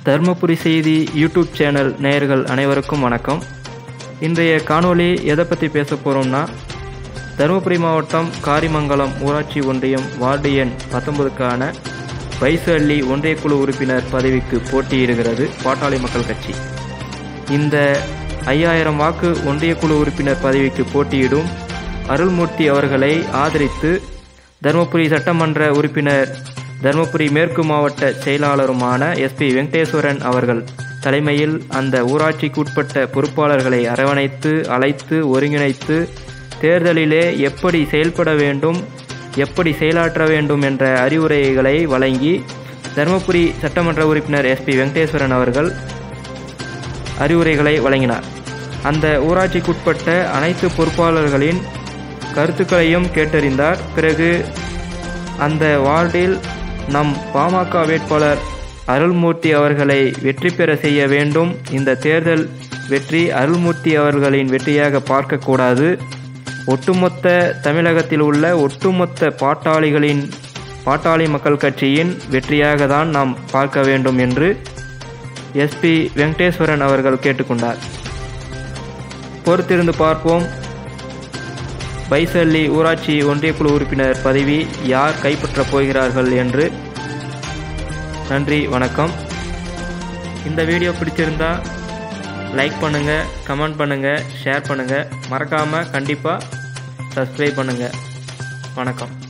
தருமபுரி செய்தி YouTube channel நேயர்கள் அனைவருக்கும் வணக்கம் இன்றைய காணொளி எதை பற்றி பேச போகிறோம்னா தருமபுரி மாவட்டம் காரிமங்கலம் ஊராட்சி ஒன்றியம் வார்டு எண் பத்தொன்பதுக்கான வயசு அள்ளி ஒன்றியக்குழு உறுப்பினர் பதவிக்கு போட்டியிடுகிறது பாட்டாளி மக்கள் கட்சி இந்த ஐயாயிரம் வாக்கு ஒன்றியக்குழு உறுப்பினர் பதவிக்கு போட்டியிடும் அருள்மூர்த்தி அவர்களை ஆதரித்து தருமபுரி சட்டமன்ற உறுப்பினர் தருமபுரி மேற்கு மாவட்ட செயலாளருமான எஸ்பி வெங்கடேஸ்வரன் அவர்கள் தலைமையில் அந்த ஊராட்சிக்குட்பட்ட பொறுப்பாளர்களை அரவணைத்து அழைத்து ஒருங்கிணைத்து தேர்தலிலே எப்படி செயல்பட வேண்டும் எப்படி செயலாற்ற வேண்டும் என்ற அறிவுரைகளை வழங்கி தருமபுரி சட்டமன்ற உறுப்பினர் எஸ்பி வெங்கடேஸ்வரன் அவர்கள் அறிவுரைகளை வழங்கினார் அந்த ஊராட்சிக்குட்பட்ட அனைத்து பொறுப்பாளர்களின் கருத்துக்களையும் கேட்டறிந்தார் பிறகு அந்த வார்டில் நம் பாமக வேட்பாளர் அருள்மூர்த்தி அவர்களை வெற்றி பெற செய்ய வேண்டும் இந்த தேர்தல் வெற்றி அருள்மூர்த்தி அவர்களின் வெற்றியாக பார்க்கக்கூடாது ஒட்டுமொத்த தமிழகத்தில் உள்ள ஒட்டுமொத்த பாட்டாளிகளின் பாட்டாளி மக்கள் கட்சியின் வெற்றியாக தான் நாம் பார்க்க வேண்டும் என்று எஸ்பி வெங்கடேஸ்வரன் அவர்கள் கேட்டுக்கொண்டார் பொறுத்திருந்து பார்ப்போம் பைசல்லி ஊராட்சி ஒன்றியக்குழு உறுப்பினர் பதவி யார் கைப்பற்றப் போகிறார்கள் என்று நன்றி வணக்கம் இந்த வீடியோ பிடிச்சிருந்தா லைக் பண்ணுங்கள் கமெண்ட் பண்ணுங்கள் ஷேர் பண்ணுங்கள் மறக்காமல் கண்டிப்பாக சப்ஸ்கிரைப் பண்ணுங்கள் வணக்கம்